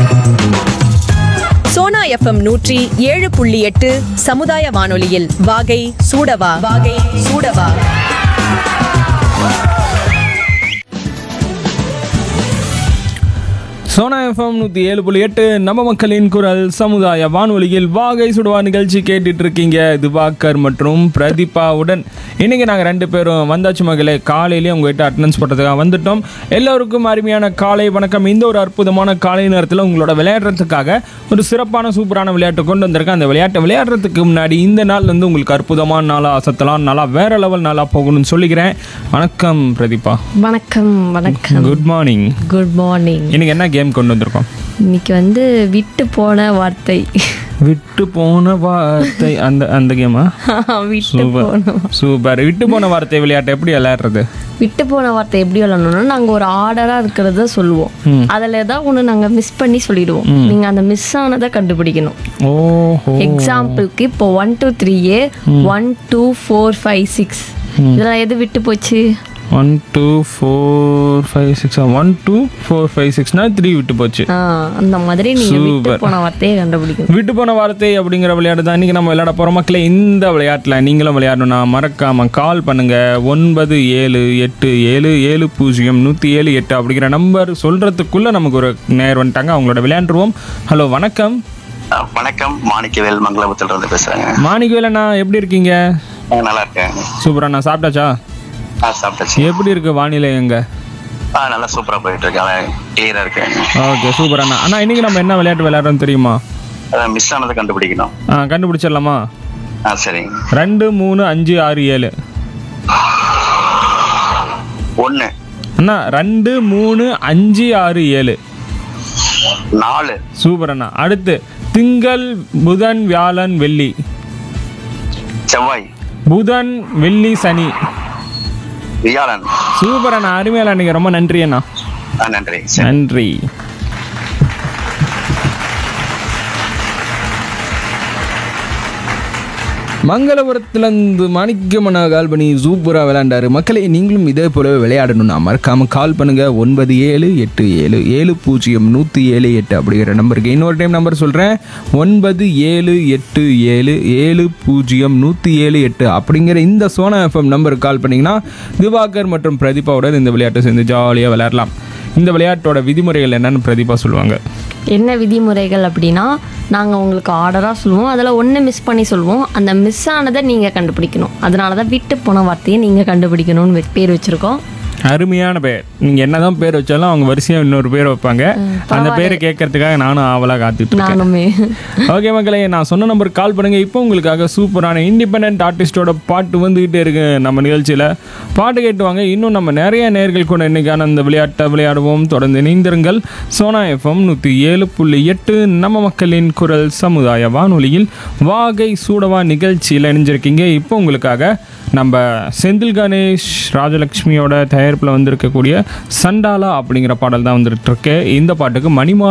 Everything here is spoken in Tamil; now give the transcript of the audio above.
சோனா எஃப்எம் நூற்றி ஏழு புள்ளி எட்டு சமுதாய வானொலியில் வாகை சூடவா வாகை சூடவா சோனா எஃப்எம் நூற்றி ஏழு புள்ளி எட்டு நம்ம மக்களின் குரல் சமுதாய வானொலியில் வாகை சுடுவா நிகழ்ச்சி கேட்டுட்டு இருக்கீங்க திவாகர் மற்றும் பிரதீபாவுடன் இன்னைக்கு நாங்கள் ரெண்டு பேரும் வந்தாச்சு மகளே காலையிலேயே உங்ககிட்ட அட்டண்டன்ஸ் போட்டதுக்காக வந்துட்டோம் எல்லோருக்கும் அருமையான காலை வணக்கம் இந்த ஒரு அற்புதமான காலை நேரத்தில் உங்களோட விளையாடுறதுக்காக ஒரு சிறப்பான சூப்பரான விளையாட்டு கொண்டு வந்திருக்கேன் அந்த விளையாட்டை விளையாடுறதுக்கு முன்னாடி இந்த நாள் வந்து உங்களுக்கு அற்புதமான நாளாக அசத்தலாம் நல்லா வேற லெவல் நாளாக போகணும்னு சொல்லிக்கிறேன் வணக்கம் பிரதீபா வணக்கம் வணக்கம் குட் மார்னிங் குட் மார்னிங் இன்னைக்கு என்ன கேம் கொண்டு வந்திருக்கோம் இன்னைக்கு வந்து விட்டு போன வார்த்தை விட்டு போன வார்த்தை அந்த அந்த கேமா விட்டு சூப்பர் போன சூப்பர் விட்டு போன வார்த்தை விளையாட்டு எப்படி விளையாடுறது விட்டு போன வார்த்தை எப்படி விளாடணும்னா நாங்கள் ஒரு ஆர்டராக இருக்கிறத சொல்லுவோம் அதில் ஏதாவது ஒன்று நாங்கள் மிஸ் பண்ணி சொல்லிடுவோம் நீங்கள் அந்த மிஸ் ஆனதை கண்டுபிடிக்கணும் ஓஹோ எக்ஸாம்பிளுக்கு இப்போ one two three A one two four five six இதெல்லாம் எது விட்டு போச்சு one two four five six one two four five சிக்ஸ்னா த்ரீ விட்டு போச்சு ஆ, அந்த மாதிரி நீங்கள் விட்டு Super. போன வார்த்தையை கண்டுபிடிக்கணும் விட்டு போன வார்த்தை அப்படிங்கிற விளையாட்டு தான் இன்றைக்கி நம்ம விளையாட போகிற மக்களே இந்த விளையாட்டில் நீங்களும் விளையாடணும்னா மறக்காமல் கால் பண்ணுங்கள் ஒன்பது ஏழு எட்டு ஏழு ஏழு பூஜ்ஜியம் நூற்றி ஏழு எட்டு அப்படிங்கிற நம்பர் சொல்கிறதுக்குள்ளே நமக்கு ஒரு நேர் வந்துட்டாங்க அவங்களோட விளையாண்டுருவோம் ஹலோ வணக்கம் அஹ் வணக்கம் மாணிக்கவேல் மங்களபுரத்துல இருந்து பேசுறேங்க மாணிக்கவேலண்ணா எப்படி இருக்கீங்க அஹ் நல்லா இருக்கேன் சூப்பராண்ணா சாப்பிட்டாச்சா ஆ சாப்பிட்டாச்சு எப்படி இருக்கு வானிலை எங்க ஆ நல்லா சூப்பரா போயிட்டு இருக்கு கிளியரா இருக்கு ஓகே சூப்பர் அண்ணா அண்ணா இன்னைக்கு நம்ம என்ன விளையாட்டு விளையாடுறோம் தெரியுமா அதான் மிஸ் ஆனதை கண்டுபிடிக்கணும் ஆ கண்டுபிடிச்சிடலாமா ஆ சரிங்க ரெண்டு மூணு அஞ்சு ஆறு ஏழு ஒண்ணு அண்ணா ரெண்டு மூணு அஞ்சு ஆறு ஏழு நாலு சூப்பர் அண்ணா அடுத்து திங்கள் புதன் வியாழன் வெள்ளி செவ்வாய் புதன் வெள்ளி சனி வியாழன் சூப்பர் அண்ணா அருமையால அன்னைக்கு ரொம்ப நன்றி அண்ணா ஆ நன்றி சரி நன்றி மங்களபுரத்துலேருந்து மாணிக்கமனா கால் பண்ணி சூப்பராக விளையாண்டாரு மக்களே நீங்களும் இதே போலவே விளையாடணும்னா மறக்காமல் கால் பண்ணுங்கள் ஒன்பது ஏழு எட்டு ஏழு ஏழு பூஜ்ஜியம் நூற்றி ஏழு எட்டு அப்படிங்கிற நம்பருக்கு இன்னொரு டைம் நம்பர் சொல்கிறேன் ஒன்பது ஏழு எட்டு ஏழு ஏழு பூஜ்ஜியம் நூற்றி ஏழு எட்டு அப்படிங்கிற இந்த சோனா எஃப்எம் நம்பருக்கு கால் பண்ணிங்கன்னா திவாகர் மற்றும் பிரதீபாவுடன் இந்த விளையாட்டை சேர்ந்து ஜாலியாக விளையாடலாம் இந்த விளையாட்டோட விதிமுறைகள் என்னன்னு பிரதீபா சொல்லுவாங்க என்ன விதிமுறைகள் அப்படின்னா நாங்கள் உங்களுக்கு ஆர்டராக சொல்லுவோம் அதில் ஒன்று மிஸ் பண்ணி சொல்லுவோம் அந்த மிஸ் ஆனதை நீங்கள் கண்டுபிடிக்கணும் அதனால தான் விட்டு போன வார்த்தையை நீங்கள் கண்டுபிடிக்கணும்னு வெ- பேர் வச்சுருக்கோம் அருமையான பேர் நீங்கள் என்னதான் பேர் வச்சாலும் அவங்க வரிசையாக இன்னொரு பேர் வைப்பாங்க அந்த பேரை கேட்கறதுக்காக நானும் ஆவலாக காத்துட்டு இருக்கேன் நானுமே ஓகே மக்களே நான் சொன்ன நம்பருக்கு கால் பண்ணுங்க இப்போ உங்களுக்காக சூப்பரான இண்டிபெண்ட் ஆர்டிஸ்டோட பாட்டு வந்துகிட்டே இருக்கு நம்ம நிகழ்ச்சியில் பாட்டு கேட்டுவாங்க இன்னும் நம்ம நிறைய நேர்கள் கூட இன்னைக்கான அந்த விளையாட்டை விளையாடுவோம் தொடர்ந்து இணைந்திருங்கள் சோனா எஃப்எம் நூற்றி ஏழு புள்ளி எட்டு நம்ம மக்களின் குரல் சமுதாய வானொலியில் வாகை சூடவா நிகழ்ச்சியில் இணைஞ்சிருக்கீங்க இப்போ உங்களுக்காக நம்ம செந்தில் கணேஷ் ராஜலக்ஷ்மியோட தயாரிப்பில் வந்திருக்கக்கூடிய சண்டாலா அப்படிங்கிற பாடல் தான் வந்துட்டு இருக்கு இந்த பாட்டுக்கு மணிமா